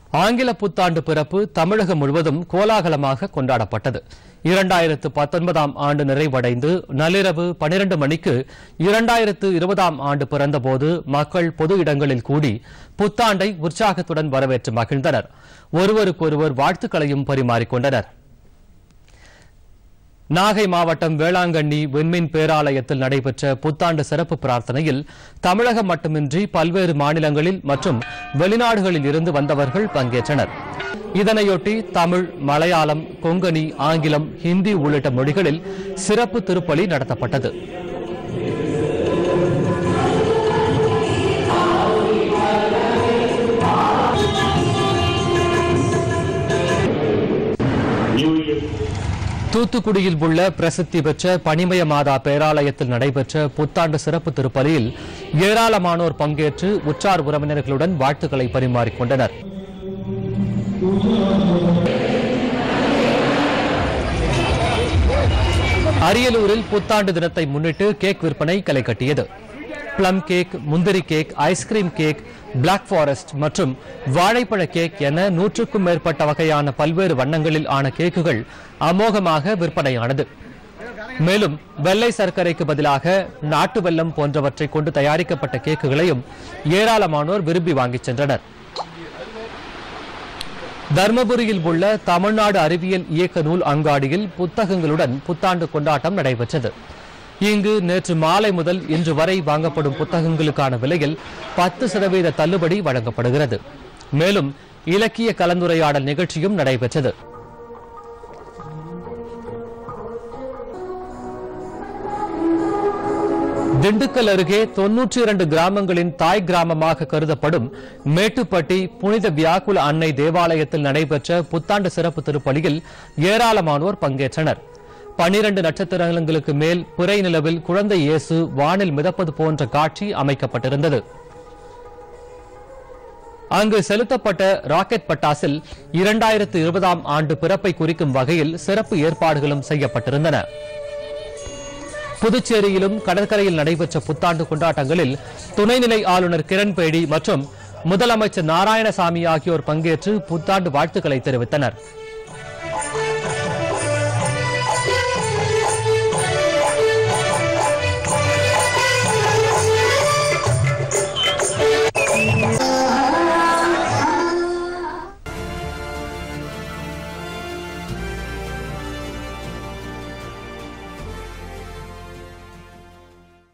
ஆங்கில புத்தாண்டு பிறப்பு தமிழகம் முழுவதும் கோலாகலமாக கொண்டாடப்பட்டது இரண்டாயிரத்து பத்தொன்பதாம் ஆண்டு நிறைவடைந்து நள்ளிரவு பனிரண்டு மணிக்கு இரண்டாயிரத்து இருபதாம் ஆண்டு பிறந்தபோது மக்கள் பொது இடங்களில் கூடி புத்தாண்டை உற்சாகத்துடன் வரவேற்று மகிழ்ந்தனர் ஒருவருக்கொருவர் வாழ்த்துக்களையும் பரிமாறிக்கொண்டனர் நாகை மாவட்டம் வேளாங்கண்ணி விண்மீன் பேராலயத்தில் நடைபெற்ற புத்தாண்டு சிறப்பு பிரார்த்தனையில் தமிழகம் மட்டுமின்றி பல்வேறு மாநிலங்களில் மற்றும் வெளிநாடுகளில் இருந்து வந்தவர்கள் பங்கேற்றனர் இதனையொட்டி தமிழ் மலையாளம் கொங்கணி ஆங்கிலம் ஹிந்தி உள்ளிட்ட மொழிகளில் சிறப்பு திருப்பலி நடத்தப்பட்டது New Year. தூத்துக்குடியில் உள்ள பிரசித்தி பெற்ற பனிமய மாதா பேராலயத்தில் நடைபெற்ற புத்தாண்டு சிறப்பு திருப்பலியில் ஏராளமானோர் பங்கேற்று உற்றார் உறவினர்களுடன் வாழ்த்துக்களை பரிமாறிக்கொண்டனர் அரியலூரில் புத்தாண்டு தினத்தை முன்னிட்டு கேக் விற்பனை களை கட்டியது பிளம் கேக் முந்திரி cake ice cream cake black forest மற்றும் வாழைப்பழ கேக் என நூற்றுக்கும் மேற்பட்ட வகையான பல்வேறு வண்ணங்களில் ஆன கேக்குகள் அமோகமாக விற்பனையானது மேலும் வெள்ளை சர்க்கரைக்கு பதிலாக நாட்டு வெல்லம் போன்றவற்றை கொண்டு தயாரிக்கப்பட்ட கேக்குகளையும் ஏராளமானோர் விரும்பி வாங்கிச் சென்றனர் தர்மபுரியில் உள்ள தமிழ்நாடு அறிவியல் இயக்க நூல் அங்காடியில் புத்தகங்களுடன் புத்தாண்டு கொண்டாட்டம் நடைபெற்றது இங்கு நேற்று மாலை முதல் இன்று வரை வாங்கப்படும் புத்தகங்களுக்கான விலையில் பத்து சதவீத தள்ளுபடி வழங்கப்படுகிறது மேலும் இலக்கிய கலந்துரையாடல் நிகழ்ச்சியும் நடைபெற்றது திண்டுக்கல் அருகே தொன்னூற்றி இரண்டு கிராமங்களின் தாய் கிராமமாக கருதப்படும் மேட்டுப்பட்டி புனித வியாக்குல அன்னை தேவாலயத்தில் நடைபெற்ற புத்தாண்டு சிறப்பு திருப்பலியில் ஏராளமானோர் பங்கேற்றனர் பனிரண்டு நட்சத்திரங்களுக்கு மேல் பிறை நிலவில் குழந்தை இயேசு வானில் மிதப்பது போன்ற காட்சி அமைக்கப்பட்டிருந்தது அங்கு செலுத்தப்பட்ட ராக்கெட் பட்டாசில் இரண்டாயிரத்து இருபதாம் ஆண்டு பிறப்பை குறிக்கும் வகையில் சிறப்பு ஏற்பாடுகளும் செய்யப்பட்டிருந்தன புதுச்சேரியிலும் கடற்கரையில் நடைபெற்ற புத்தாண்டு கொண்டாட்டங்களில் துணைநிலை ஆளுநர் கிரண்பேடி மற்றும் முதலமைச்சர் நாராயணசாமி ஆகியோர் பங்கேற்று புத்தாண்டு வாழ்த்துக்களை தெரிவித்தனர்